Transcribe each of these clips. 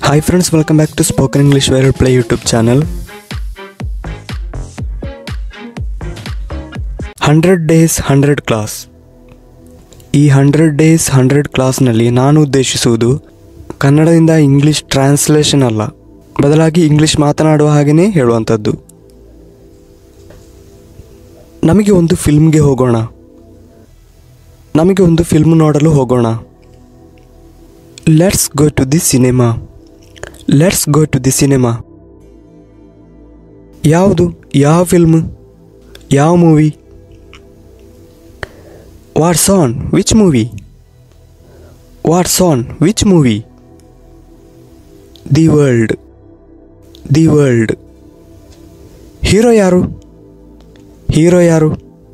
Hi friends, welcome back to Spoken English Viral Play YouTube channel. Hundred days hundred class ಈ hundred days hundred ಕ್ಲಾಸ್ನಲ್ಲಿ ನಾನು ಉದ್ದೇಶಿಸುವುದು ಕನ್ನಡದಿಂದ English translation ಅಲ್ಲ ಬದಲಾಗಿ English ಮಾತನಾಡುವ ಹಾಗೆಯೇ ಹೇಳುವಂಥದ್ದು ನಮಗೆ ಒಂದು ಫಿಲ್ಮ್ಗೆ ಹೋಗೋಣ ನಮಗೆ ಒಂದು ಫಿಲ್ಮ್ ನೋಡಲು ಹೋಗೋಣ let's go to the cinema let's go to the cinema ಯಾವುದು ಯಾವ ಫಿಲ್ಮ್ ಯಾವ movie what's on which movie what's on which movie the world the world hero ಯಾರು ಹೀರೋ ಯಾರು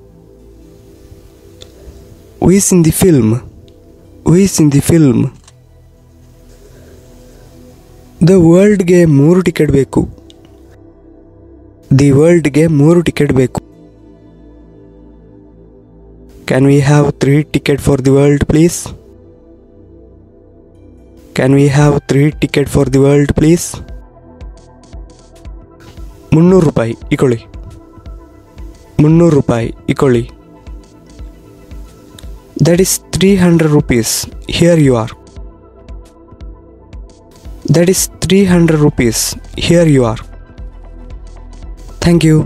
who's in the film who's in the film the ವರ್ಲ್ಡ್ಗೆ ಮೂರು ticket ಬೇಕು the ವರ್ಲ್ಡ್ಗೆ ಮೂರು ಟಿಕೆಟ್ ಬೇಕು can we have three ticket for the world please can we have three ticket for the world please ಮುನ್ನೂರು ರೂಪಾಯಿ ಇಕೊಳ್ಳಿ ಮುನ್ನೂರು ರೂಪಾಯಿ ಇಕೊಳ್ಳಿ that is three hundred rupees here you are that is three hundred rupees here you are thank you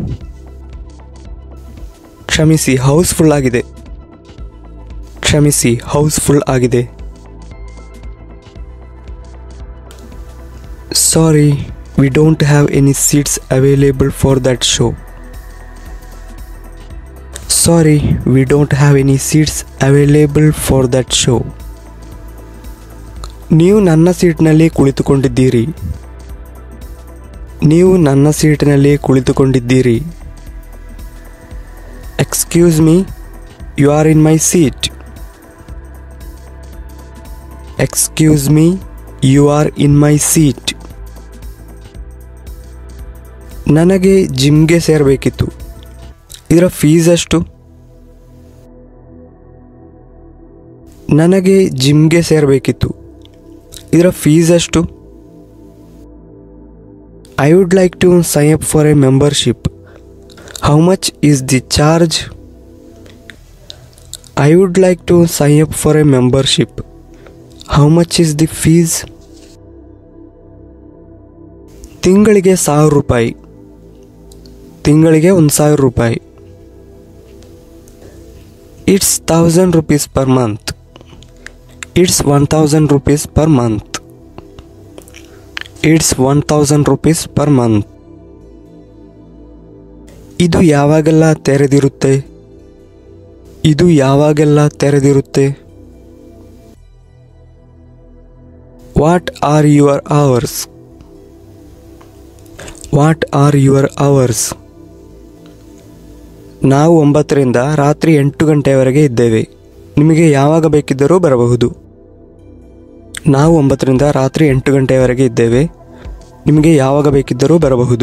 ಕ್ಷಮಿಸಿ house full ಆಗಿದೆ ಕ್ಷಮಿಸಿ house full ಆಗಿದೆ sorry we don't have any seats available for that show sorry we don't have any seats available for that show ನೀವು ನನ್ನ ಸೀಟ್ನಲ್ಲಿ ಕುಳಿತುಕೊಂಡಿದ್ದೀರಿ ನೀವು ನನ್ನ ಸೀಟಿನಲ್ಲಿ ಕುಳಿತುಕೊಂಡಿದ್ದೀರಿ excuse me you are in my seat excuse me you are in my seat ನನಗೆ ಜಿಮ್ಗೆ ಸೇರಬೇಕಿತ್ತು ಇದರ ಫೀಸ್ ಎಷ್ಟು ನನಗೆ ಜಿಮ್ಗೆ ಸೇರಬೇಕಿತ್ತು ಇದರ ಫೀಸ್ ಎಷ್ಟು ಐ ವುಡ್ ಲೈಕ್ ಟು ಸೈ up for A membership how much is the charge I would like to ಸೈ up for A membership how much is the fees ತಿಂಗಳಿಗೆ ಸಾವಿರ ರೂಪಾಯಿ ತಿಂಗಳಿಗೆ ಒಂದು ಸಾವಿರ ರೂಪಾಯಿ it's thousand rupees per month it's one thousand rupees per month it's one thousand rupees per month ಇದು ಯಾವಾಗೆಲ್ಲ ತೆರೆದಿರುತ್ತೆ ಇದು ಯಾವಾಗೆಲ್ಲ ತೆರೆದಿರುತ್ತೆ what are your hours what are your hours ನಾವು ಒಂಬತ್ತರಿಂದ ರಾತ್ರಿ ಎಂಟು ಗಂಟೆಯವರೆಗೆ ಇದ್ದೇವೆ ನಿಮಗೆ ಯಾವಾಗ ಬೇಕಿದ್ದರೂ ಬರಬಹುದು ನಾವು ಒಂಬತ್ತರಿಂದ ರಾತ್ರಿ ಎಂಟು ಗಂಟೆಯವರೆಗೆ ಇದ್ದೇವೆ ನಿಮಗೆ ಯಾವಾಗ ಬೇಕಿದ್ದರೂ ಬರಬಹುದು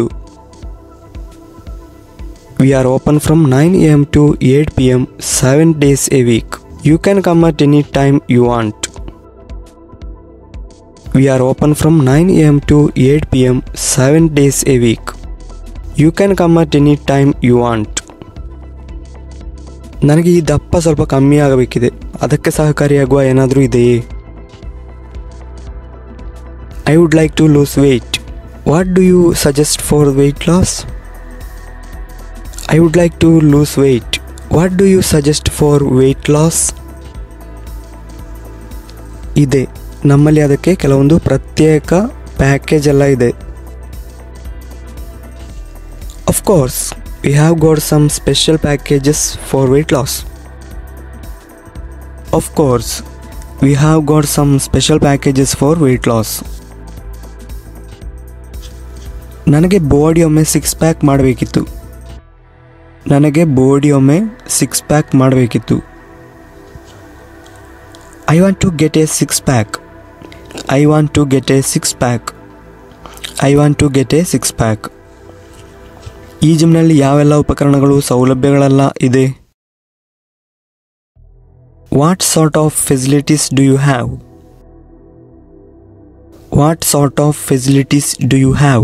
we are open from nine A M to eight P M seven days a week you can come at any time you want we are open from nine A M to eight P M seven days a week you can come at any time you want ನನಗೆ ಈ ದಪ್ಪ ಸ್ವಲ್ಪ ಕಮ್ಮಿ ಆಗಬೇಕಿದೆ ಅದಕ್ಕೆ ಸಹಕಾರಿಯಾಗುವ ಏನಾದರೂ ಇದೆಯೇ I would like to lose weight what do you suggest for weight loss I would like to lose weight what do you suggest for weight loss ಇದೆ ನಮ್ಮಲ್ಲಿ ಅದಕ್ಕೆ ಕೆಲವೊಂದು ಪ್ರತ್ಯೇಕ ಪ್ಯಾಕೇಜ್ ಎಲ್ಲ ಇದೆ of course we have got some special packages for weight loss of course we have got some special packages for weight loss ನನಗೆ body ಒಮ್ಮೆ six pack ಮಾಡಬೇಕಿತ್ತು ನನಗೆ ಬಾಡಿ ಒಮ್ಮೆ ಸಿಕ್ಸ್ ಪ್ಯಾಕ್ ಮಾಡಬೇಕಿತ್ತು I want to get a six pack I want to get a six pack I want to get a six pack ಈ ಜಿಮ್ನಲ್ಲಿ ಯಾವೆಲ್ಲ ಉಪಕರಣಗಳು ಸೌಲಭ್ಯಗಳೆಲ್ಲ ಇದೆ what sort of facilities do you have what sort of facilities do you have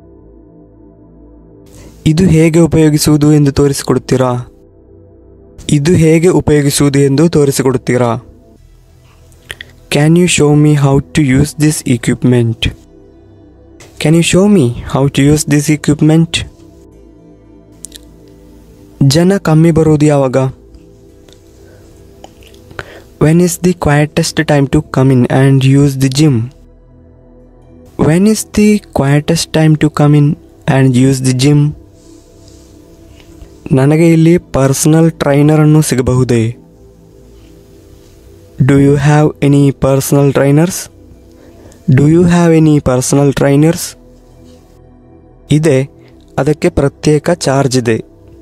ಇದು ಹೇಗೆ ಉಪಯೋಗಿಸುವುದು ಎಂದು ತೋರಿಸಿಕೊಡುತ್ತೀರಾ ಇದು ಹೇಗೆ ಉಪಯೋಗಿಸುವುದು ಎಂದು ತೋರಿಸಿಕೊಡುತ್ತೀರಾ can you show me how to use this equipment can you show me how to use this equipment ಜನ ಕಮ್ಮಿ ಬರೋದು ಯಾವಾಗ when is the quietest time to come in and use the gym when is the quietest time to come in and use the gym ನನಗೆ ಇಲ್ಲಿ personal ಟ್ರೈನರನ್ನು ಸಿಗಬಹುದೇ do you have any personal trainers do you have any personal trainers ಇದೆ ಅದಕ್ಕೆ ಪ್ರತ್ಯೇಕ charge ಇದೆ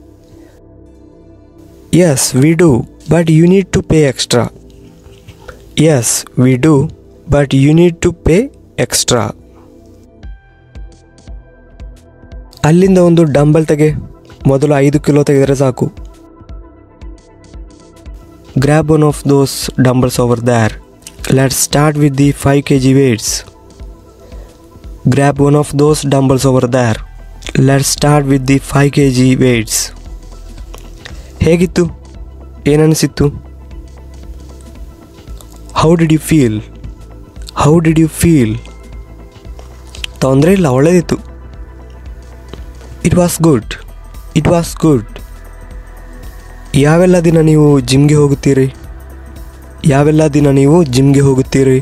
yes we do but you need to pay extra yes we do but you need to pay extra ಅಲ್ಲಿಂದ ಒಂದು dumbbell ತೆಗೆ ಮೊದಲು ಐದು kilo ತೆಗೆದರೆ ಸಾಕು grab one of those dumbbells over there let start with the five K G weights grab one of those dumbbells over there let start with the five K G weights ಹೇಗಿತ್ತು ಏನನಿಸಿತ್ತು how did you feel how did you feel ತೊಂದರೆ ಇಲ್ಲ ಒಳ್ಳೆಯದಿತ್ತು it was good it was good ಯಾವೆಲ್ಲ ದಿನ ನೀವು ಜಿಮ್ಗೆ ಹೋಗುತ್ತೀರಿ ಯಾವೆಲ್ಲ ದಿನ ನೀವು ಜಿಮ್ಗೆ ಹೋಗುತ್ತೀರಿ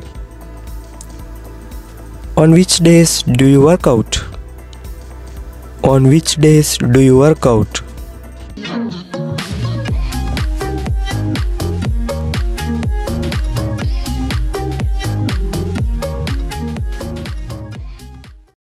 on which days do you work out on which days do you work out